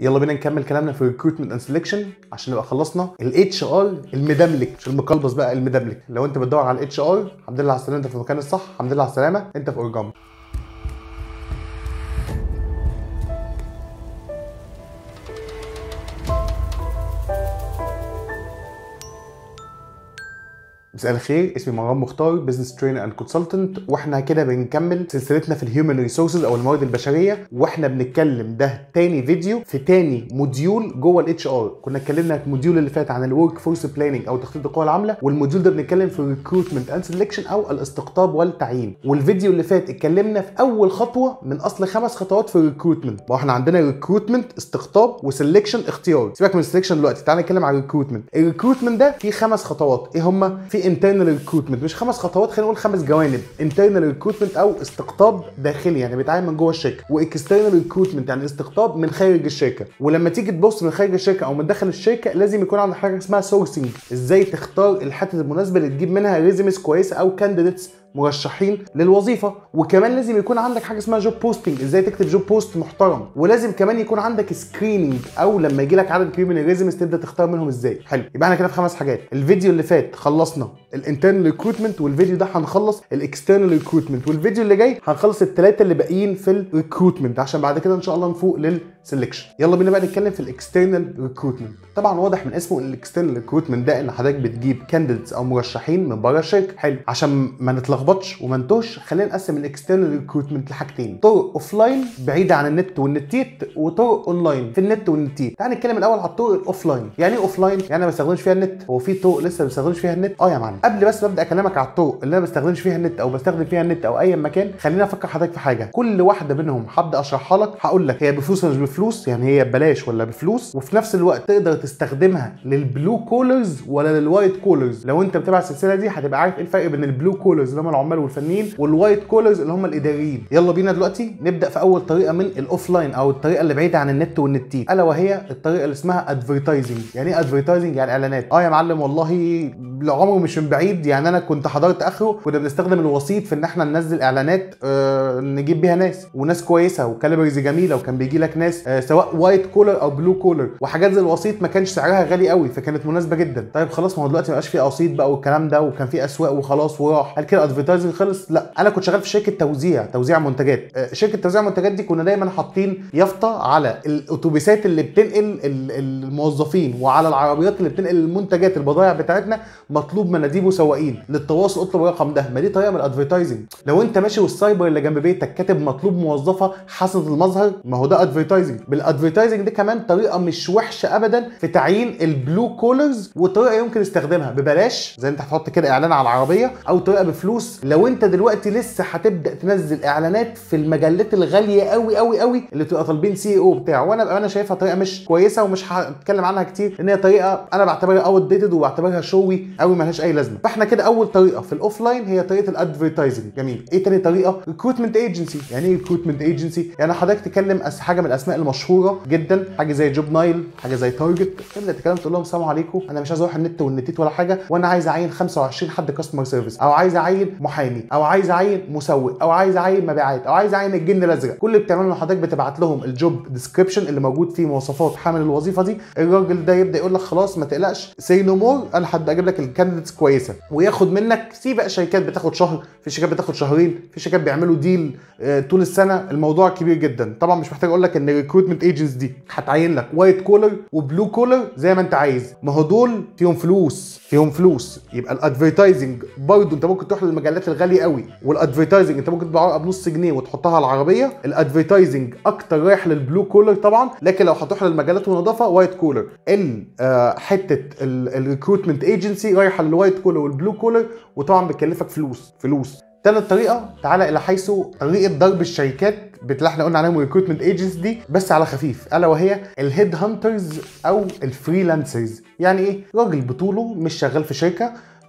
يلا بينا نكمل كلامنا في ريكروتمنت اند سelection عشان نبقى خلصنا الاتش ار المدملك مش المقلبص بقى المدملك لو انت بتدور على الاتش ار الحمد لله على السلامه انت في المكان الصح الحمد لله على السلامه انت في اورجامي مساء الخير اسمي مروان مختار بزنس ترينر اند كونسلتنت واحنا كده بنكمل سلسلتنا في الهيومن ريسورسز او الموارد البشريه واحنا بنتكلم ده تاني فيديو في تاني موديول جوه الاتش ار كنا اتكلمنا في الموديول اللي فات عن الورك فورس بلاننج او تخطيط القوى العامله والموديول ده بنتكلم في الريكروتمنت اند سelection او الاستقطاب والتعيين والفيديو اللي فات اتكلمنا في اول خطوه من اصل خمس خطوات في الريكروتمنت ما احنا عندنا ريكروتمنت استقطاب وسلكشن اختيار سيبك من السلكشن دلوقتي تعالى نتكلم عن الريكروتمنت الريكروتمنت ده فيه خمس خطوات ايه هما في انترنال ريكروتمنت مش خمس خطوات خلينا نقول خمس جوانب انترنال ريكروتمنت او استقطاب داخلي يعني بيتعامل من جوه الشركه واكسترنال ريكروتمنت يعني استقطاب من خارج الشركه ولما تيجي تبص من خارج الشركه او من داخل الشركه لازم يكون عندك حاجه اسمها سورسنج ازاي تختار الحته المناسبه اللي تجيب منها ريزمز كويسه او كانديديتس مرشحين للوظيفه وكمان لازم يكون عندك حاجه اسمها جوب بوستنج ازاي تكتب جوب بوست محترم ولازم كمان يكون عندك سكريننج او لما يجي لك عدد كبير من الريزمز تبدا تختار منهم ازاي حلو يبقى احنا كده في خمس حاجات الفيديو اللي فات خلصنا الانترنال ريكروتمنت والفيديو ده هنخلص الاكسترنال ريكروتمنت والفيديو اللي جاي هنخلص الثلاثه اللي باقيين في الريكروتمنت عشان بعد كده ان شاء الله نفوق للسلكشن يلا بينا بقى نتكلم في الاكسترنال ريكروتمنت طبعا واضح من اسمه ان الاكسترنال ريكروتمنت ده ان حضرتك بتجيب كانديديتس او مرشحين من بره الشركه حلو عشان ما نتلخبطش وما نتوهش خلينا نقسم الاكسترنال ريكروتمنت لحاجتين طرق اوف لاين بعيده عن النت والنتيت وطرق اونلاين في النت والنتيت تعال نتكلم الاول على الطرق الاوف لاين يعني ايه اوف لاين يعني انا ما بستخدمش فيها النت هو في طرق لسه ما بستخدمش فيها النت اه يا معلم قبل بس ما ابدا اكلمك على الطرق اللي انا ما بستخدمش فيها النت او بستخدم فيها النت او اي مكان خلينا افكر حضرتك في حاجه كل واحده منهم هبدا اشرحها لك هقول لك هي بفلوس ولا مش بفلوس يعني هي ببلاش ولا بفلوس وفي نفس الوقت تقدر تستخدمها للبلو كولرز ولا للوايت كولرز لو انت بتابع السلسله دي هتبقى عارف ايه الفرق بين البلو كولرز اللي هم العمال والفنيين والوايت كولرز اللي هم الاداريين يلا بينا دلوقتي نبدا في اول طريقه من الاوف لاين او الطريقه اللي بعيده عن النت والنتيت الا وهي الطريقه اللي اسمها ادفرتايزنج يعني ايه ادفرتايزنج يعني اعلانات اه يا معلم والله لعمره مش من بعيد يعني انا كنت حضرت اخره كنا بنستخدم الوسيط في ان احنا ننزل اعلانات آه نجيب بيها ناس وناس كويسه وكاليبرز جميله وكان بيجي لك ناس آه سواء وايت كولر او بلو كولر وحاجات زي الوسيط ما كانش سعرها غالي قوي فكانت مناسبه جدا طيب خلاص ما هو دلوقتي ما بقاش في وسيط بقى والكلام ده وكان في اسواق وخلاص وراح هل كده ادفرتايزنج خلص لا انا كنت شغال في شركه توزيع توزيع منتجات آه شركه توزيع منتجات دي كنا دايما حاطين يافطه على الاتوبيسات اللي بتنقل الموظفين وعلى العربيات اللي بتنقل المنتجات البضائع بتاعتنا مطلوب مناديب وسواقين للتواصل اطلب الرقم ده ما دي طريقه من الادفرتايزنج لو انت ماشي والسايبر اللي جنب بيتك كاتب مطلوب موظفه حسنه المظهر ما هو ده ادفرتايزنج بالادفرتايزنج دي كمان طريقه مش وحشه ابدا في تعيين البلو كولرز وطريقه يمكن استخدامها ببلاش زي انت هتحط كده اعلان على العربيه او طريقه بفلوس لو انت دلوقتي لسه هتبدا تنزل اعلانات في المجلات الغاليه قوي قوي قوي اللي بتبقى طالبين سي او بتاعه وانا انا شايفها طريقه مش كويسه ومش هتكلم عنها كتير لان هي طريقه انا بعتبرها اوت ديتد وبعتبرها شوي قوي ملهاش اي لازمه فاحنا كده اول طريقه في الاوف لاين هي طريقه الادفرتايزنج جميل ايه تاني طريقه ريكروتمنت ايجنسي يعني ايه ريكروتمنت ايجنسي يعني حضرتك تكلم حاجه من الاسماء المشهوره جدا حاجه زي جوب نايل حاجه زي تارجت تبدا تتكلم تقول لهم السلام عليكم انا مش عايز اروح النت والنتيت ولا حاجه وانا عايز اعين 25 حد كاستمر سيرفيس او عايز اعين محامي او عايز اعين مسوق او عايز اعين مبيعات او عايز اعين الجن الازرق كل اللي بتعمله ان حضرتك بتبعت لهم الجوب ديسكربشن اللي موجود فيه مواصفات حامل الوظيفه دي الراجل ده يبدا يقول لك خلاص ما تقلقش سي نو مور انا هبدا اجيب لك الكانديديتس كويسه وياخد منك في بقى شركات بتاخد شهر في شركات بتاخد شهرين في شركات بيعملوا ديل آه طول السنه الموضوع كبير جدا طبعا مش محتاج اقول لك ان الريكروتمنت ايجنس دي هتعين لك وايت كولر وبلو كولر زي ما انت عايز ما هو دول فيهم فلوس فيهم فلوس يبقى الادفرتايزنج برضه انت ممكن تروح للمجلات الغاليه قوي والادفرتايزنج انت ممكن تبيع بنص جنيه وتحطها على العربيه الادفرتايزنج اكتر رايح للبلو كولر طبعا لكن لو هتروح للمجلات والنظافه وايت كولر ال آه حته الريكروتمنت ايجنسي رايحه للوايت كولر والبلو كولر وطبعا بتكلفك فلوس فلوس تالت طريقه تعالى الى حيث طريقه ضرب الشركات اللي احنا قلنا عليهم ريكروتمنت ايجنتس دي بس على خفيف الا وهي الهيد هانترز او الفريلانسرز يعني ايه راجل بطوله مش شغال في شركه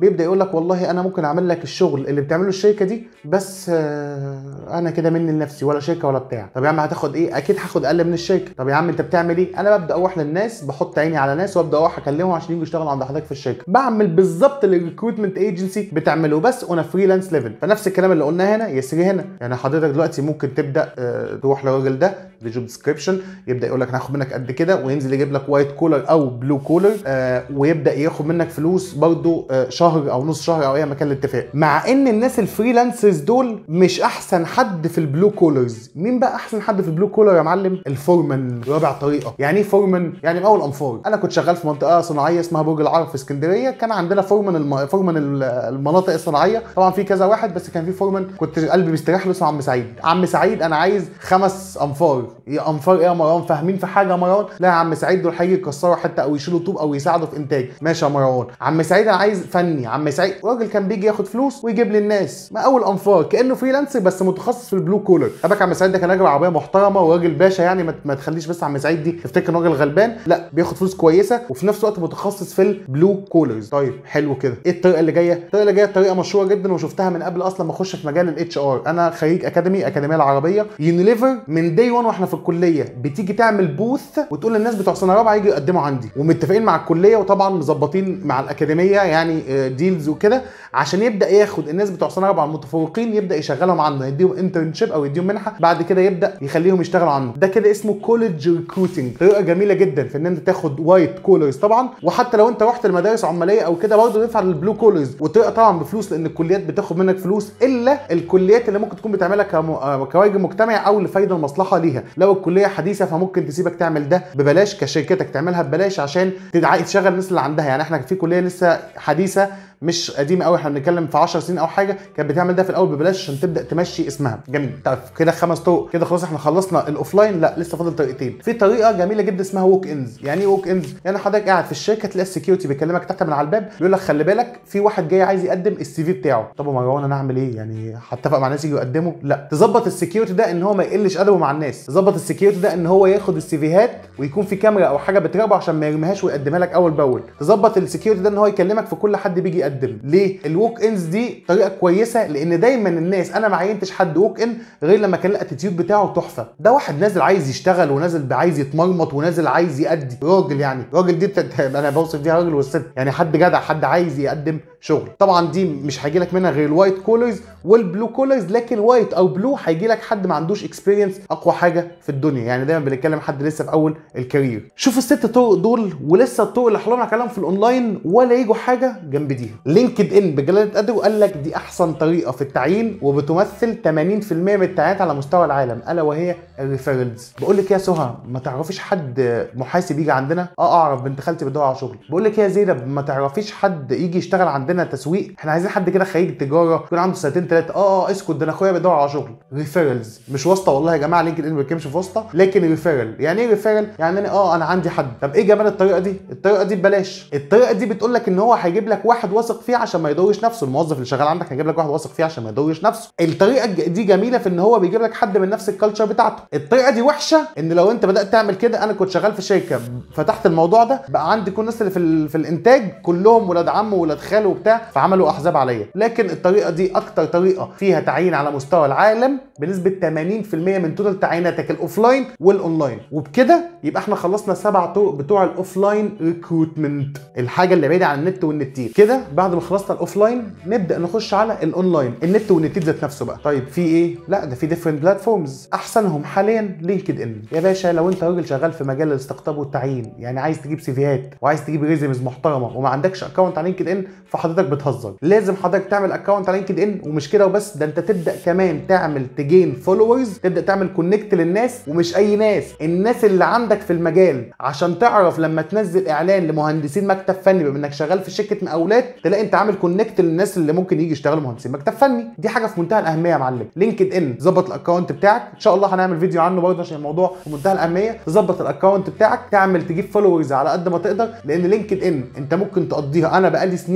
بيبدا يقول لك والله انا ممكن اعمل لك الشغل اللي بتعمله الشركه دي بس آه، انا كده مني لنفسي ولا شركه ولا بتاع طب يا عم هتاخد ايه اكيد هاخد اقل من الشركه طب يا عم انت بتعمل ايه انا ببدا اروح للناس بحط عيني على ناس وابدا اروح اكلمهم عشان يجوا يشتغلوا عند حضرتك في الشركه بعمل بالظبط اللي الريكروتمنت ايجنسي بتعمله بس اون فريلانس ليفل فنفس الكلام اللي قلناه هنا يسري هنا يعني حضرتك دلوقتي ممكن تبدا آه، تروح للراجل ده الجوب ديسكربشن يبدا يقول لك انا هاخد منك قد كده وينزل يجيب لك وايت كولر او بلو كولر آه ويبدا ياخد منك فلوس برضو آه شهر او نص شهر او اي مكان الاتفاق مع ان الناس الفريلانسرز دول مش احسن حد في البلو كولرز مين بقى احسن حد في البلو كولر يا معلم الفورمان رابع طريقه يعني ايه فورمان يعني مقاول انفار انا كنت شغال في منطقه صناعيه اسمها برج العرب في اسكندريه كان عندنا فورمان الم... فورمان ال- المناطق الصناعيه طبعا في كذا واحد بس كان في فورمان كنت قلبي مستريح له اسمه عم سعيد عم سعيد انا عايز خمس انفار يا انفار ايه يا مروان فاهمين في حاجه يا مروان لا يا عم سعيد دول هيجي يكسروا حته او يشيلوا طوب او يساعدوا في انتاج ماشي يا مروان عم سعيد انا عايز فني عم سعيد راجل كان بيجي ياخد فلوس ويجيب للناس مقاول انفار كانه فريلانسر بس متخصص في البلو كولر خباك عم سعيد ده كان راجل عربيه محترمه وراجل باشا يعني ما- ما تخليش بس عم سعيد دي تفتكر انه راجل غلبان لا بياخد فلوس كويسه وفي نفس الوقت متخصص في البلو كولرز طيب حلو كده ايه الطريقه اللي جايه الطريقه اللي جايه طريقه مشهوره جدا وشفتها من قبل اصلا ما اخش في مجال الاتش ار انا خريج اكاديمي اكاديميه العربيه يونيليفر من داي 1 واحنا في الكليه بتيجي تعمل بوث وتقول للناس بتوع سنه رابعه يجوا يقدموا عندي ومتفقين مع الكليه وطبعا مظبطين مع الاكاديميه يعني ديلز وكده عشان يبدا ياخد الناس بتوع سنه رابعه المتفوقين يبدا يشغلهم عنده يديهم انترنشيب او يديهم منحه بعد كده يبدا يخليهم يشتغلوا عنده ده كده اسمه كولج ريكروتنج طريقه جميله جدا في ان انت تاخد وايت كولرز طبعا وحتى لو انت رحت المدارس عماليه او كده برضه تدفع للبلو كولرز وطريقه طبعا بفلوس لان الكليات بتاخد منك فلوس الا الكليات اللي ممكن تكون بتعملها كم- آه، كواجب مجتمعي او لفايده المصلحه ليها لو الكليه حديثه فممكن تسيبك تعمل ده ببلاش كشركتك تعملها ببلاش عشان تدعي تشغل الناس اللي عندها يعني احنا في كليه لسه حديثه مش قديمه قوي احنا بنتكلم في 10 سنين او حاجه كانت بتعمل ده في الاول ببلاش عشان تبدا تمشي اسمها جميل طيب كده خمس طرق كده خلاص احنا خلصنا الاوفلاين لا لسه فاضل طريقتين في طريقه جميله جدا اسمها ووك انز يعني ايه ووك انز يعني حضرتك قاعد في الشركه تلاقي السكيورتي بيكلمك تحت من على الباب بيقول لك خلي بالك في واحد جاي عايز يقدم السي في بتاعه طب يا مروان انا اعمل ايه يعني هتفق مع الناس يجوا يقدموا لا تظبط السكيورتي ده ان هو ما يقلش ادبه مع الناس تظبط السكيورتي ده ان هو ياخد السيفيهات ويكون في كاميرا او حاجه بتراقبه عشان ما يرميهاش ويقدمها لك اول باول تظبط السكيورتي ده ان هو يكلمك في كل حد بيجي يقدم ليه الووك انز دي طريقه كويسه لان دايما الناس انا ما عينتش حد ووك ان غير لما كان الاتيتيود بتاعه تحفه ده واحد نازل عايز يشتغل ونازل عايز يتمرمط ونازل عايز يأدي راجل يعني راجل دي بتت... انا بوصف دي راجل والست يعني حد جدع حد عايز يقدم شغل طبعا دي مش هيجي لك منها غير الوايت كولرز والبلو كولرز لكن وايت او بلو هيجي لك حد ما عندوش اكسبيرينس اقوى حاجه في الدنيا يعني دايما بنتكلم حد لسه في اول الكارير شوف الست طرق دول ولسه الطرق اللي حلونا كلام في الاونلاين ولا يجوا حاجه جنب دي لينكد ان بجلاله قدر وقال لك دي احسن طريقه في التعيين وبتمثل 80% من التعيينات على مستوى العالم الا وهي الريفيرلز بقول لك يا سهى ما تعرفيش حد محاسب يجي عندنا اه اعرف بنت خالتي بتدور على شغل بقول لك يا زينب ما تعرفيش حد يجي يشتغل عندنا تسويق احنا عايزين حد كده خريج تجاره يكون عنده سنتين ثلاثه اه اه اسكت ده انا اخويا بيدور على شغل ريفيرلز مش واسطه والله يا جماعه لينكد ان ما بيتكلمش في واسطه لكن ريفيرل يعني ايه ريفيرل يعني انا اه انا عندي حد طب ايه جمال الطريقه دي الطريقه دي ببلاش الطريقه دي بتقول لك ان هو هيجيب لك واحد واثق فيه عشان ما يضرش نفسه الموظف اللي شغال عندك هيجيب لك واحد واثق فيه عشان ما يضرش نفسه الطريقه الج- دي جميله في ان هو بيجيب لك حد من نفس الكالتشر بتاعته الطريقه دي وحشه ان لو انت بدات تعمل كده انا كنت شغال في شركه فتحت الموضوع ده بقى عندي كل الناس اللي في, ال- في الانتاج كلهم ولاد عم وولاد خاله وبتاع فعملوا احزاب عليا لكن الطريقه دي اكتر طريقه فيها تعيين على مستوى العالم بنسبه 80% من توتال تعييناتك الاوفلاين والاونلاين وبكده يبقى احنا خلصنا سبع طرق بتوع الاوفلاين ريكروتمنت الحاجه اللي بعيده عن النت والنتير كده بعد ما خلصنا الاوفلاين نبدا نخش على الاونلاين النت والنتير ذات نفسه بقى طيب في ايه لا ده في ديفرنت بلاتفورمز احسنهم حاليا لينكد ان يا باشا لو انت راجل شغال في مجال الاستقطاب والتعيين يعني عايز تجيب سيفيهات وعايز تجيب ريزمز محترمه وما عندكش اكونت على لينكد ان فحضرتك بتهزر لازم حضرتك تعمل اكونت على لينكد ان ومش كده وبس ده انت تبدا كمان تعمل تجين فولورز تبدا تعمل كونكت للناس ومش اي ناس الناس اللي عندك في المجال عشان تعرف لما تنزل اعلان لمهندسين مكتب فني بما انك شغال في شركه مقاولات تلاقي انت عامل كونكت للناس اللي ممكن يجي يشتغلوا مهندسين مكتب فني دي حاجه في منتهى الاهميه يا معلم لينكد ان ظبط الاكونت بتاعك ان شاء الله هنعمل فيديو عنه برضه عشان الموضوع في منتهى الاهميه تظبط الاكونت بتاعك تعمل تجيب فولورز على قد ما تقدر لان لينكد ان انت ممكن تقضيها انا بقالي سنين بعين على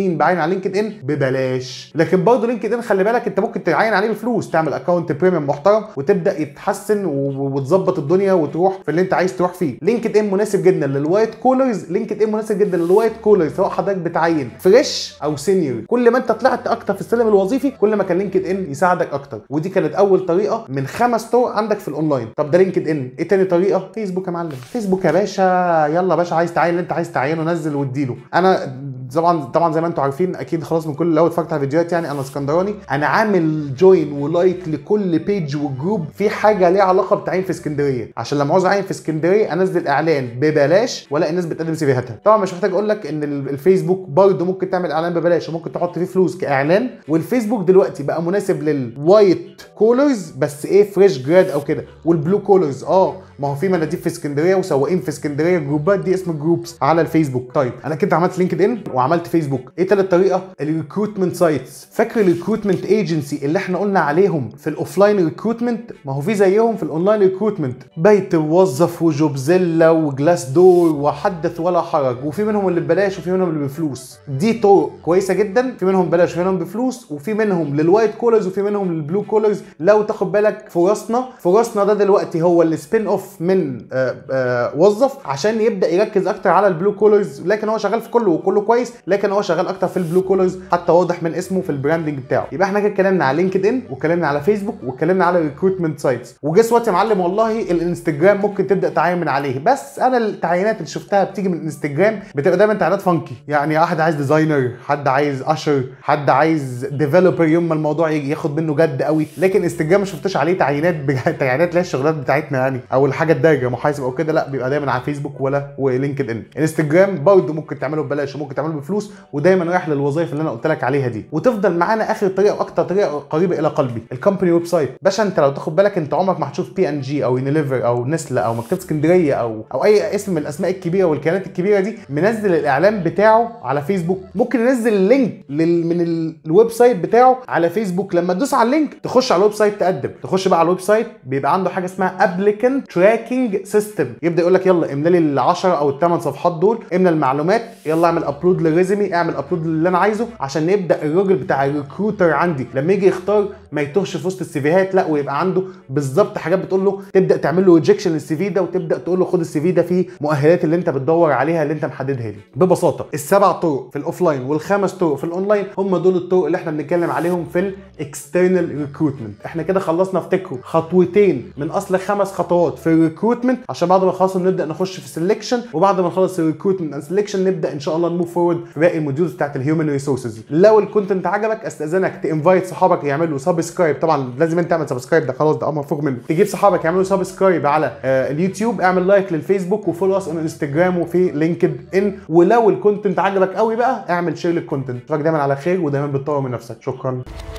على لينكد ان ببلاش لكن برضه لينكد ان خلي بالك انت ممكن تعين عليه بفلوس تعمل اكونت بريميوم محترم وتبدا يتحسن و- وتظبط الدنيا وتروح في اللي انت عايز تروح فيه لينكد ان مناسب جدا للوايت كولرز لينكد ان مناسب جدا للوايت كولرز سواء حضرتك بتعين فريش او سينيور كل ما انت طلعت اكتر في السلم الوظيفي كل ما كان لينكد ان يساعدك اكتر ودي كانت اول طريقه من خمس طرق عندك في الاونلاين طب ده لينكد ان ايه تاني طريقه فيسبوك يا معلم فيسبوك يا باشا يلا يا باشا عايز تعين اللي انت عايز تعينه نزل واديله انا طبعا طبعا زي ما انتم عارفين اكيد خلاص من كل لو اتفرجت على الفيديوهات يعني انا اسكندراني انا عامل جوين ولايك لكل بيج وجروب في حاجه ليها علاقه بتعيين في اسكندريه عشان لما عاوز اعين في اسكندريه انزل اعلان ببلاش والاقي الناس بتقدم سيفيهاتها طبعا مش محتاج اقول لك ان ال- الفيسبوك برضه ممكن تعمل اعلان ببلاش وممكن تحط فيه فلوس كاعلان والفيسبوك دلوقتي بقى مناسب للوايت كولرز بس ايه فريش جراد او كده والبلو كولرز اه ما هو في مناديب في اسكندريه وسواقين في اسكندريه جروبات دي اسم جروبس على الفيسبوك طيب انا كده عملت لينكد ان وعملت فيسبوك ايه تالت طريقه الريكروتمنت سايتس فاكر الريكروتمنت ايجنسي اللي احنا قلنا عليهم في الاوفلاين ريكروتمنت ما هو في زيهم في الاونلاين ريكروتمنت بيت موظف وجوبزيلا وجلاس دور وحدث ولا حرج وفي منهم اللي ببلاش وفي منهم اللي بفلوس دي طرق كويسه جدا في منهم ببلاش وفي منهم بفلوس وفي منهم للوايت كولرز وفي منهم للبلو كولرز لو تاخد بالك فرصنا فرصنا ده دلوقتي هو السبين اوف من آه، آه، وظف عشان يبدا يركز اكتر على البلو كولرز لكن هو شغال في كله وكله كويس لكن هو شغال اكتر في البلو كولرز حتى واضح من اسمه في البراندنج بتاعه يبقى احنا كده اتكلمنا على لينكد ان واتكلمنا على فيسبوك واتكلمنا على ريكروتمنت سايتس وجس وات يا معلم والله الانستجرام ممكن تبدا تعين من عليه بس انا التعيينات اللي شفتها بتيجي من الانستجرام بتبقى دايما تعيينات فانكي يعني واحد عايز ديزاينر حد عايز اشر حد عايز ديفلوبر يوم ما الموضوع يجي ياخد منه جد قوي لكن انستجرام ما شفتش عليه تعيينات بجد تعيينات اللي هي الشغلات بتاعتنا يعني او الحاجه الدارجه محاسب او كده لا بيبقى دايما على فيسبوك ولا ولينكد ان انستجرام برضه ممكن تعمله ببلاش وممكن تعمله بفلوس ودايما رايح للوظائف اللي انا قلت لك عليها دي وتفضل معانا اخر طريقه واكتر طريقه قريبه الى قلبي الكومباني ويب سايت باشا انت لو تاخد بالك انت عمرك ما هتشوف بي ان جي او يونيليفر او نسله او مكتبه اسكندريه او او اي اسم من الاسماء الكبيره والكيانات الكبيره دي منزل الاعلان بتاعه على فيسبوك ممكن ينزل اللينك لل... من ال- الويب سايت بتاعه على فيسبوك لما تدوس على اللينك تخش على الويب سايت تقدم تخش بقى على الويب سايت بيبقى عنده حاجه اسمها ابليكانت تراكنج سيستم يبدا يقول لك يلا املى لي ال 10 او الثمان صفحات دول املى المعلومات يلا اعمل ابلود للريزمي اعمل ابلود للي انا عايزه عشان يبدا الراجل بتاع الريكروتر عندي لما يجي يختار ما يتوهش في وسط السيفيهات لا ويبقى عنده بالظبط حاجات بتقول له تبدا تعمل له ريجكشن للسي في ده وتبدا تقول له خد السي في ده فيه مؤهلات اللي انت بتدور عليها اللي انت محددها لي ببساطه السبع طرق في الاوفلاين والخمس طرق في الاونلاين هم دول الطرق اللي احنا بنتكلم عليهم في الاكسترنال ريكروتمنت احنا كده خلصنا افتكروا خطوتين من اصل خمس خطوات في الريكروتمنت عشان بعد ما نخلصهم نبدا نخش في السلكشن وبعد ما نخلص الريكروتمنت اند سلكشن نبدا ان شاء الله نموف فورورد في باقي الموديولز بتاعت الهيومن ريسورسز لو الكونتنت عجبك استاذنك تنفايت صحابك يعملوا سبسكرايب طبعا لازم انت تعمل سبسكرايب ده خلاص ده امر مفروغ منه تجيب صحابك يعملوا سبسكرايب على آه اليوتيوب اعمل لايك للفيسبوك وفولو اس اون انستجرام وفي لينكد ان ولو الكونتنت عجبك قوي بقى اعمل شير للكونتنت اشوفك دايما على خير ودايما بتطور من نفسك شكرا